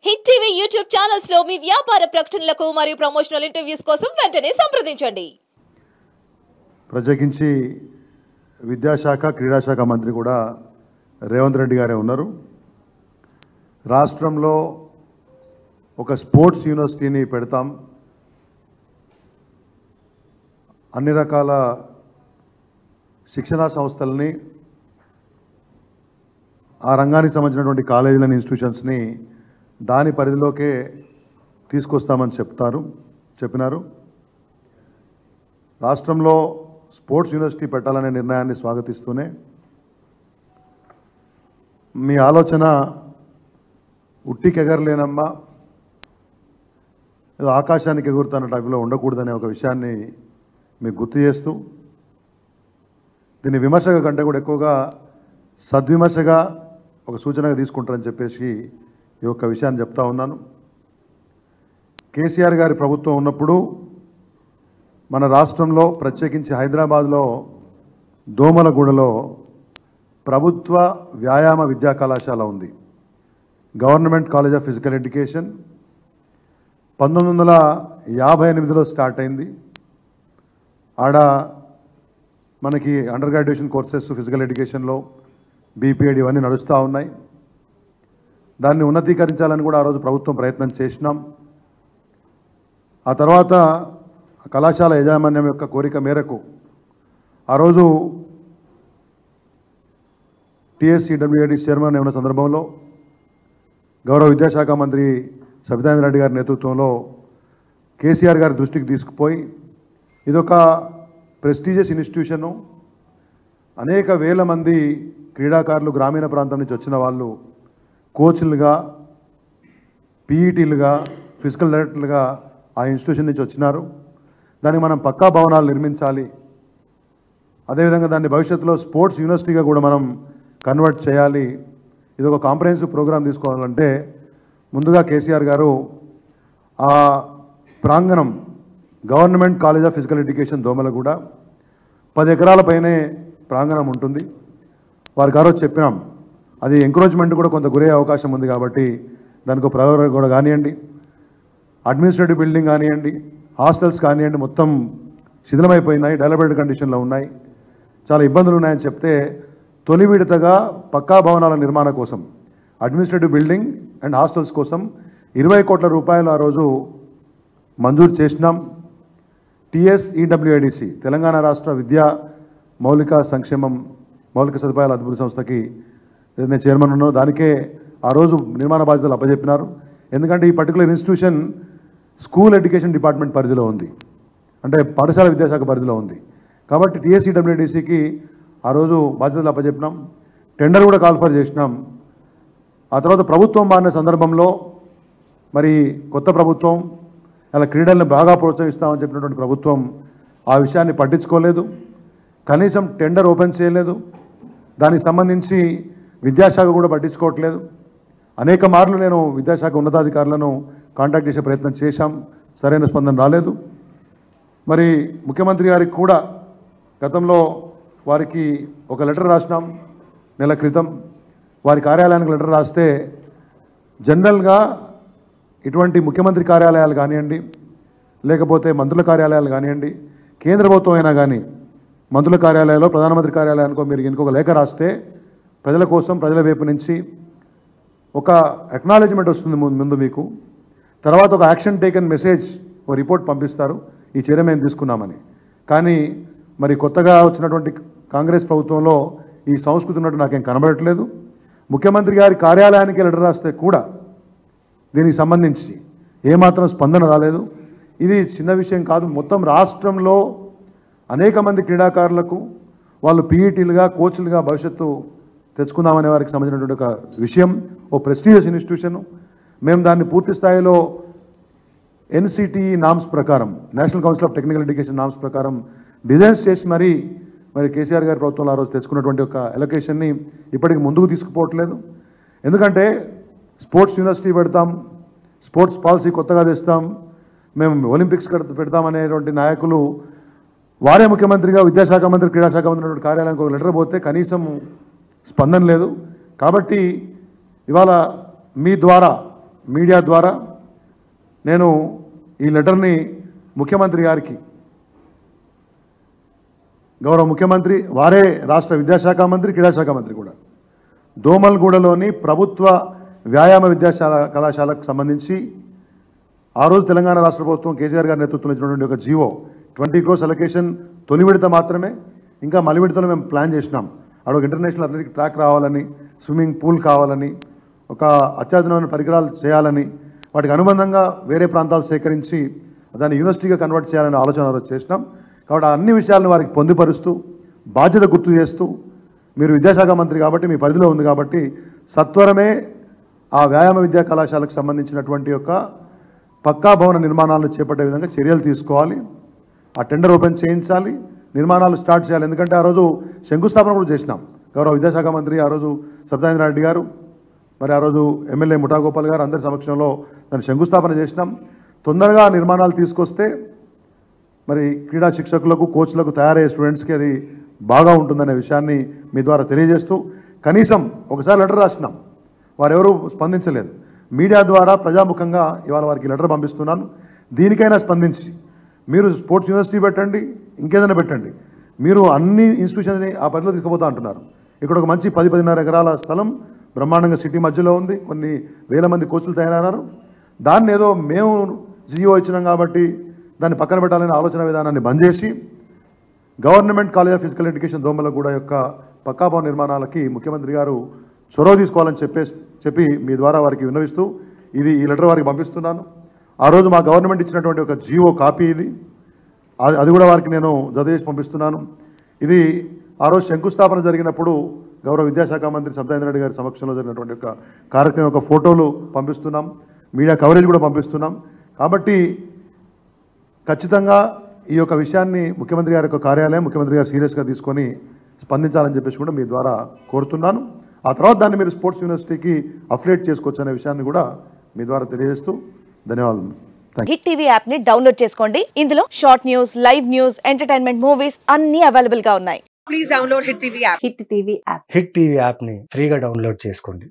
Hit TV YouTube channels లో మీ వ్యాపార ప్రకటనలకు మరియు ప్రమోషనల్ ఇంటర్వ్యూస్ కోసం వెంటనే సంప్రదించండి ప్రత్యేకించి విద్యాశాఖ క్రీడాశాఖ మంత్రి కూడా రేవంత్ రెడ్డి గారే ఉన్నారు రాష్ట్రంలో ఒక స్పోర్ట్స్ యూనివర్సిటీని పెడతాం అన్ని రకాల శిక్షణా సంస్థలని ఆ రంగానికి సంబంధించినటువంటి కాలేజీలని ఇన్స్టిట్యూషన్స్ని దాని పరిధిలోకే తీసుకొస్తామని చెప్తారు చెప్పినారు రాష్ట్రంలో స్పోర్ట్స్ యూనివర్సిటీ పెట్టాలనే నిర్ణయాన్ని స్వాగతిస్తూనే మీ ఆలోచన ఉట్టికి ఎగరలేనమ్మా ఏదో ఆకాశానికి ఎగురుతున్న టైపులో ఉండకూడదనే ఒక విషయాన్ని మీకు గుర్తు చేస్తూ దీన్ని విమర్శగా కంటే కూడా ఎక్కువగా సద్విమర్శగా ఒక సూచనగా తీసుకుంటారని చెప్పేసి ఈ యొక్క విషయాన్ని చెప్తా ఉన్నాను కేసీఆర్ గారి ప్రభుత్వం ఉన్నప్పుడు మన రాష్ట్రంలో ప్రత్యేకించి హైదరాబాద్లో దోమలగూడలో ప్రభుత్వ వ్యాయామ విద్యా కళాశాల ఉంది government college of physical education పంతొమ్మిది వందల యాభై ఎనిమిదిలో స్టార్ట్ అయింది ఆడ మనకి అండర్ గ్రాడ్యుయేషన్ కోర్సెస్ ఫిజికల్ ఎడ్యుకేషన్లో బీపీఎడ్ ఇవన్నీ నడుస్తూ ఉన్నాయి దాన్ని ఉన్నతీకరించాలని కూడా ఆ రోజు ప్రభుత్వం ప్రయత్నం చేసినాం ఆ తర్వాత కళాశాల యాజమాన్యం యొక్క కోరిక మేరకు ఆ రోజు టీఎస్సీడబ్ల్యూఐడి చైర్మన్ ఉన్న సందర్భంలో గౌరవ విద్యాశాఖ మంత్రి సబితాంద్ర రెడ్డి గారి నేతృత్వంలో కేసీఆర్ గారి దృష్టికి తీసుకుపోయి ఇదొక ప్రెస్టీజియస్ ఇన్స్టిట్యూషను అనేక వేల మంది క్రీడాకారులు గ్రామీణ ప్రాంతం నుంచి వచ్చిన వాళ్ళు కోచ్లుగా పీఈటీలుగా ఫిజికల్ డైరెక్టర్లుగా ఆ ఇన్స్టిట్యూషన్ నుంచి వచ్చినారు దానికి మనం పక్కా భవనాలు నిర్మించాలి అదేవిధంగా దాన్ని భవిష్యత్తులో స్పోర్ట్స్ యూనివర్సిటీగా కూడా మనం కన్వర్ట్ చేయాలి ఇది ఒక కాంప్రహెన్సివ్ ప్రోగ్రామ్ తీసుకోవాలంటే ముందుగా కేసీఆర్ గారు ఆ ప్రాంగణం government college of physical education Domalguda పది ఎకరాల పైనే ప్రాంగణం ఉంటుంది వారికి ఆ రోజు చెప్పినాం అది ఎంకరేజ్మెంట్ కూడా కొంత గురయ్యే అవకాశం ఉంది కాబట్టి దానికి ఒక ప్రయోగం కూడా కానివ్వండి అడ్మినిస్ట్రేటివ్ బిల్డింగ్ కానివ్వండి హాస్టల్స్ కానివ్వండి మొత్తం శిథిలమైపోయినాయి డెవలప్డ్ కండిషన్లో ఉన్నాయి చాలా ఇబ్బందులు ఉన్నాయని చెప్తే తొలి విడతగా పక్కా భవనాల నిర్మాణ కోసం అడ్మినిస్ట్రేటివ్ బిల్డింగ్ అండ్ హాస్టల్స్ కోసం ఇరవై కోట్ల రూపాయలు ఆ రోజు మంజూరు చేసినాం టిఎస్ ఈడబ్ల్యూఐడిసి తెలంగాణ రాష్ట్ర విద్యా మౌలిక సంక్షేమం మౌలిక సదుపాయాల అభివృద్ధి సంస్థకి నేను చైర్మన్ ఉన్నాను దానికే ఆ రోజు నిర్మాణ బాధ్యతలు అప్పచెప్పినారు ఎందుకంటే ఈ particular institution school education department పరిధిలో ఉంది అంటే పాఠశాల విద్యాశాఖ పరిధిలో ఉంది కాబట్టి టీఎస్సీడబ్ల్యూడిసికి ఆ రోజు బాధ్యతలు అప్పచెప్పినాం టెండర్ కూడా కాల్ఫర్ చేసినాం ఆ తర్వాత ప్రభుత్వం మారిన సందర్భంలో మరి కొత్త ప్రభుత్వం అలా క్రీడల్ని బాగా ప్రోత్సహిస్తామని చెప్పినటువంటి ప్రభుత్వం ఆ విషయాన్ని పట్టించుకోలేదు కనీసం టెండర్ ఓపెన్ చేయలేదు దానికి సంబంధించి విద్యాశాఖ కూడా పట్టించుకోవట్లేదు అనేక మార్లు నేను విద్యాశాఖ ఉన్నతాధికారులను కాంటాక్ట్ చేసే ప్రయత్నం చేశాం సరైన స్పందన రాలేదు మరి ముఖ్యమంత్రి గారికి కూడా గతంలో వారికి ఒక లెటర్ రాసినాం నెల క్రితం వారి కార్యాలయానికి లెటర్ రాస్తే జనరల్గా ఇటువంటి ముఖ్యమంత్రి కార్యాలయాలు కానివ్వండి లేకపోతే మంత్రుల కార్యాలయాలు కానివ్వండి కేంద్ర ప్రభుత్వం అయినా కానీ మంత్రుల కార్యాలయాల్లో ప్రధానమంత్రి కార్యాలయానికో మీరు ఇంకొక లేఖ రాస్తే ప్రజల కోసం ప్రజల వైపు నుంచి ఒక అక్నాలెడ్జ్మెంట్ వస్తుంది ముందు ముందు మీకు తర్వాత ఒక యాక్షన్ టేకన్ మెసేజ్ ఒక రిపోర్ట్ పంపిస్తారు ఈ చర్య మేము తీసుకున్నామని కానీ మరి కొత్తగా వచ్చినటువంటి కాంగ్రెస్ ప్రభుత్వంలో ఈ సంస్కృతి ఉన్నట్టు నాకేం కనబడట్లేదు ముఖ్యమంత్రి గారి కార్యాలయానికి లెటర్ రాస్తే కూడా దీనికి సంబంధించి ఏమాత్రం స్పందన రాలేదు ఇది చిన్న విషయం కాదు మొత్తం రాష్ట్రంలో అనేక మంది క్రీడాకారులకు వాళ్ళు పీఈటీలుగా కోచ్లుగా భవిష్యత్తు తెచ్చుకుందామనే వారికి సంబంధించినటువంటి ఒక విషయం ఓ ప్రెస్టీజియస్ ఇన్స్టిట్యూషన్ మేము దాన్ని పూర్తి స్థాయిలో ఎన్సిటి నామ్స్ ప్రకారం national council of technical education norms ప్రకారం డిజైన్స్ చేసి మరీ మరి కేసీఆర్ గారి ప్రభుత్వంలో ఆ రోజు తెచ్చుకున్నటువంటి ఒక ఎలొకేషన్ని ఇప్పటికి ముందుకు తీసుకుపోవట్లేదు ఎందుకంటే స్పోర్ట్స్ యూనివర్సిటీ పెడతాం స్పోర్ట్స్ పాలసీ కొత్తగా తెస్తాం మేము ఒలింపిక్స్ కడ- పెడతామనేటువంటి నాయకులు వారే ముఖ్యమంత్రిగా విద్యాశాఖ మంత్రి క్రీడాశాఖ మంత్రి ఉన్నటువంటి కార్యాలయానికి ఒక లెటర్ పోతే కనీసం స్పందన లేదు కాబట్టి ఇవాళ మీ ద్వారా మీడియా ద్వారా నేను ఈ లెటర్ని ముఖ్యమంత్రి గారికి గౌరవ ముఖ్యమంత్రి వారే రాష్ట్ర విద్యాశాఖ మంత్రి క్రీడాశాఖ మంత్రి కూడా దోమల్గూడలోని ప్రభుత్వ వ్యాయామ విద్యాశాల కళాశాలకు సంబంధించి ఆ రోజు తెలంగాణ రాష్ట్ర ప్రభుత్వం కేసీఆర్ గారి నేతృత్వంలో ఇచ్చినటువంటి ఒక జీవో ట్వంటీ క్రోస్ అలొకేషన్ తొలి విడత మాత్రమే ఇంకా మలి విడతలో మేము ప్లాన్ చేసినాం అక్కడ ఒక ఇంటర్నేషనల్ అథ్లెటిక్ ట్రాక్ రావాలని స్విమ్మింగ్ పూల్ కావాలని ఒక అత్యాధునమైన పరికరాలు చేయాలని వాటికి అనుబంధంగా వేరే ప్రాంతాలు సేకరించి దాన్ని యూనివర్సిటీగా కన్వర్ట్ చేయాలనే ఆలోచన ఆ రోజు చేసినాం కాబట్టి ఆ అన్ని విషయాలను వారికి పొందుపరుస్తూ బాధ్యత గుర్తు చేస్తూ మీరు విద్యాశాఖ మంత్రి కాబట్టి మీ పరిధిలో ఉంది కాబట్టి సత్వరమే ఆ వ్యాయామ విద్యా కళాశాలకు సంబంధించినటువంటి యొక్క పక్కా భవన నిర్మాణాలను చేపట్టే విధంగా చర్యలు తీసుకోవాలి ఆ టెండర్ ఓపెన్ చేయించాలి నిర్మాణాలు స్టార్ట్ చేయాలి ఎందుకంటే ఆ రోజు శంకుస్థాపన కూడా చేసినాం గౌరవ విద్యాశాఖ మంత్రి ఆ రోజు సత్యేంద్ర రెడ్డి గారు మరి ఆ రోజు ఎమ్మెల్యే ముఠాగోపాల్ గారు అందరి సమక్షంలో దాన్ని శంకుస్థాపన చేసినాం తొందరగా నిర్మాణాలు తీసుకొస్తే మరి క్రీడా శిక్షకులకు కోచ్లకు తయారయ్యే స్టూడెంట్స్కి అది బాగా ఉంటుందనే విషయాన్ని మీ ద్వారా తెలియజేస్తూ కనీసం ఒకసారి లెటర్ రాసినాం వారెవరూ స్పందించలేదు మీడియా ద్వారా ప్రజాముఖంగా ఇవాళ వారికి లెటర్ పంపిస్తున్నాను దీనికైనా స్పందించి మీరు స్పోర్ట్స్ యూనివర్సిటీ పెట్టండి ఇంకేదైనా పెట్టండి మీరు అన్ని ఇన్స్టిట్యూషన్ని ఆ పరిధిలో తీసుకుపోతా అంటున్నారు ఇక్కడ ఒక మంచి పది పదిన్నర ఎకరాల స్థలం బ్రహ్మాండంగా సిటీ మధ్యలో ఉంది కొన్ని వేల మంది కోచ్లు తయారయ్యారు దాన్ని ఏదో మేము జియో ఇచ్చినాం కాబట్టి దాన్ని పక్కన పెట్టాలనే ఆలోచన విధానాన్ని బంద్ చేసి government college of physical education Domalguda యొక్క పక్కాభవన నిర్మాణాలకి ముఖ్యమంత్రి గారు చొరవ తీసుకోవాలని చెప్పే చెప్పి మీ ద్వారా వారికి విన్నవిస్తూ ఇది ఈ లెటర్ వారికి పంపిస్తున్నాను ఆ రోజు మా గవర్నమెంట్ ఇచ్చినటువంటి ఒక జియో కాపీ ఇది అది అది కూడా వారికి నేను జత చేసి పంపిస్తున్నాను ఇది ఆ రోజు శంకుస్థాపన జరిగినప్పుడు గౌరవ విద్యాశాఖ మంత్రి సత్యేంద్ర రెడ్డి గారి సమక్షంలో జరిగినటువంటి ఒక కార్యక్రమం యొక్క ఫోటోలు పంపిస్తున్నాం మీడియా కవరేజ్ కూడా పంపిస్తున్నాం కాబట్టి ఖచ్చితంగా ఈ యొక్క విషయాన్ని ముఖ్యమంత్రి గారి యొక్క కార్యాలయం ముఖ్యమంత్రి గారు సీరియస్గా తీసుకొని స్పందించాలని చెప్పేసి కూడా మీ ద్వారా కోరుతున్నాను ఆ తర్వాత దాన్ని మీరు స్పోర్ట్స్ యూనివర్సిటీకి అఫిలియేట్ చేసుకోవచ్చు అనే విషయాన్ని కూడా మీ ద్వారా తెలియజేస్తూ ధన్యవాదాలు థ్యాంక్ హిట్ టీవీ యాప్ ని డౌన్లోడ్ చేసుకోండి ఇందులో short news live news entertainment movies అన్ని అవైలబుల్ గా ఉన్నాయి please download Hit TV app. Hit TV app Hit TV యాప్ని ఫ్రీగా డౌన్లోడ్ చేసుకోండి